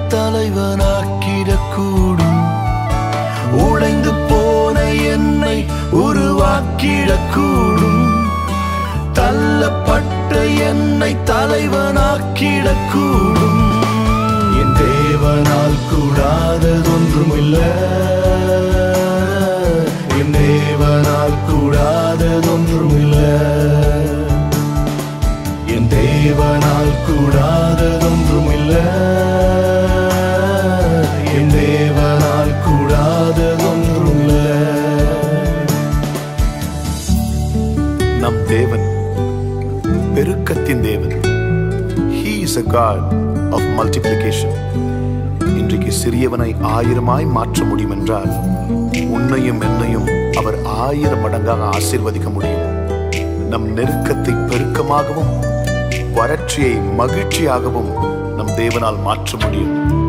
தலைவனாக்கிடக்கூடும் உடைந்து போன என்னை உருவாக்கிடக்கூடும் தள்ளப்பட்ட என்னை தலைவனாக்கிடக்கூடும் என் தேவனால் கூடாததொன்றுமில்ல என் தேவனால் கூடாததொன்றுமில்ல என் தேவனால் கூடாததொன்றுமில்ல என் தேவனால் கூடாததொன்றுமில்ல நம் தேவன் பெருக்கத்தின் தேவன் he is a god of multiplication இன்றைக்கு சிறியவனை ஆயிரமாய் மாற்ற முடியும் என்றால் உன்னையும் என்னையும் அவர் ஆயிரம் மடங்காக ஆசீர்வதிக்க முடியும் நம் நெருக்கத்தை பெருக்கமாகவும் வறட்சியை மகிழ்ச்சியாகவும் நம் தேவனால் மாற்ற முடியும்